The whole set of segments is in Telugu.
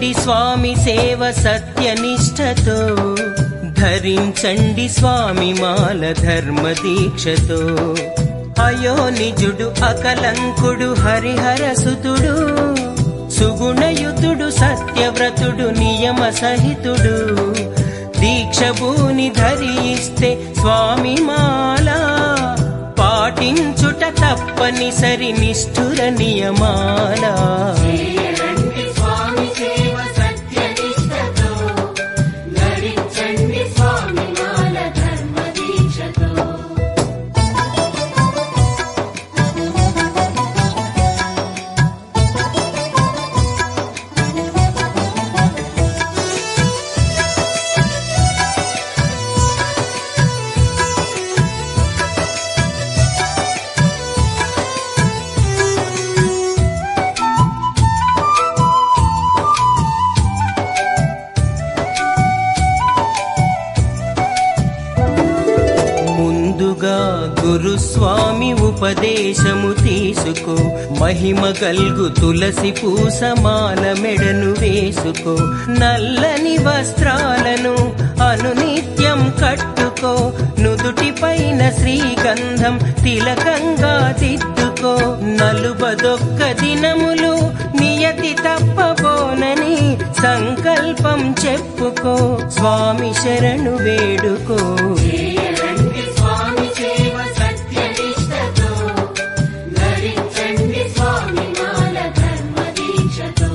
చేయండి స్వామి సేవ సత్యనిష్టతో ధరించండి స్వామి మాల ధర్మ దీక్షతో అయో నిజుడు అకలంకుడు హరిహర సుతుడు సుగుణయుతుడు సత్యవ్రతుడు నియమ సహితుడు దీక్షభూని ధరిస్తే స్వామి మాల పాటించుట తప్పనిసరి నిష్ఠుర నియమాల చేయండి స్వామి సేవ సత్యనిష్టతో ధరించండి స్వామి మాల ధర్మ దీక్షతో ముందుగా గురుస్వామి ఉపదేశము తీసుకో మహిమ గల్గు తులసి పూసమాల మెడను వేసుకో నల్లని వస్త్రాలను అనునిత్యం కట్టుకో నుదుటి పైన శ్రీగంధం తిలకంగా దిద్దుకో నలుబదొక్క దినములు నియతి తప్పబోనని సంకల్పం చెప్పుకో స్వామి శరణు వేడుకో చేయండి స్వామి సేవ సత్యనిష్టతో ధరించండి స్వామి మాల ధర్మ దీక్షతో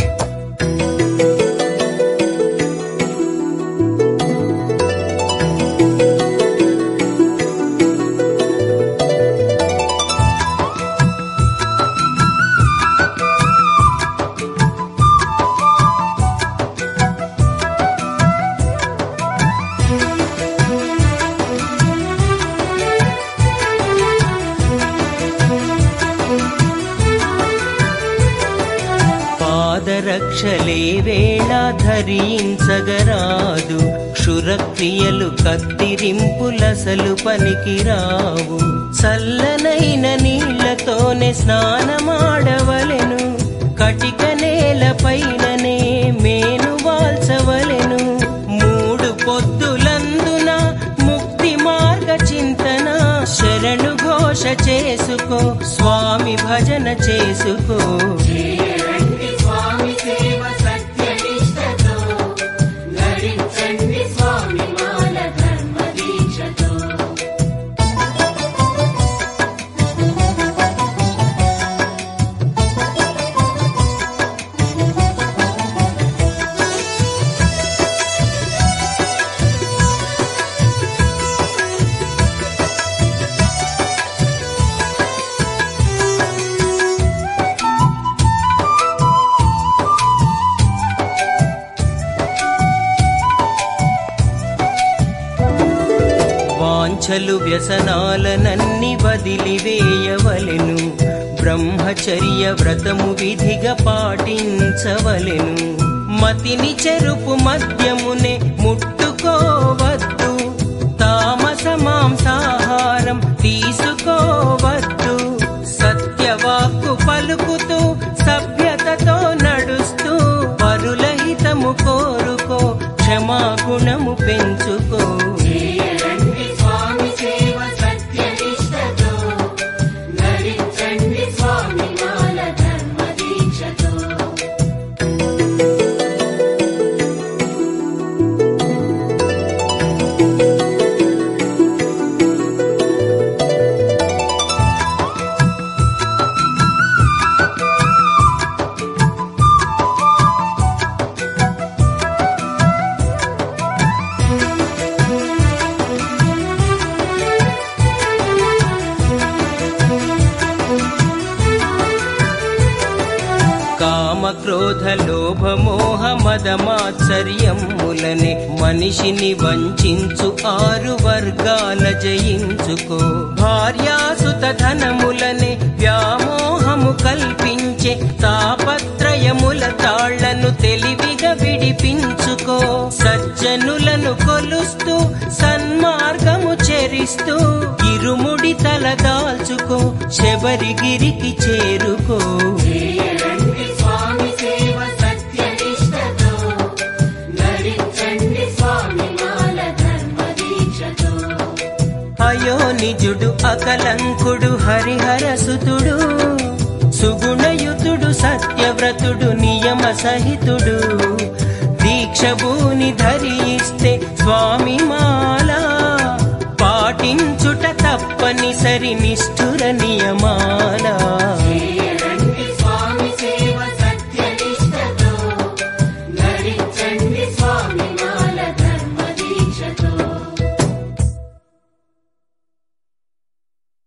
పాదరక్షలే వేళ ధరించగరాదు క్షురక్రియలు కత్తిరింపులసలు పనికిరావు చల్లనైన నీళ్లతోనే స్నానమాడవలెను కటిక నేల పైననే మేను వాల్చవలెను మూడు పొద్దులందున ముక్తి మార్గ చింతన శరణు ఘోష చేసుకో స్వామి భజన చేసుకో చేయండి స్వామి సేవ సత్యనిష్టతో ధరించండి స్వామి మాల ధర్మ దీక్షతో వాంఛలు వ్యసనాలనన్ని వదిలివేయవలెను బ్రహ్మచర్య వ్రతము విధిగా పాటించవలెను మతిని చెరుపు మద్యమునే ముట్టుకోవద్దు తామస మాంసాహారం తీసుకోవద్దు సత్యవాక్కు పలుకుతూ సభ్యతతో నడుస్తూ పరుల హితము కోరుకో క్షమాగుణము పెంచుకో చేయండి స్వామి సేవ సత్యనిష్టతో ధరించండి స్వామి మాల ధర్మ దీక్షతో కామ క్రోధ లోభ మోహ మద మాత్సర్యములనే మనిషిని వంచించు ఆరు వర్గాల జయించుకో భార్యాసుత ధనములనే వ్యామోహము కల్పించే తాపత్రయముల తాళ్లను తెలివిగా విడిపించుకో సజ్జనులను కొలుస్తూ సన్మార్గము చెరిస్తూ ఇరుముడి తలదాల్చుకో శబరిగిరికి చేరుకో చేయండి స్వామి సేవ సత్యనిష్టతో నిజుడు అకలంకుడు హరిహరసుతుడు సుగుణయుతుడు సత్యవ్రతుడు నియమ సహితుడు దీక్షభూని ధరిస్తే స్వామి మాల పాటించుట తప్పనిసరి నిష్ఠుర నియమాల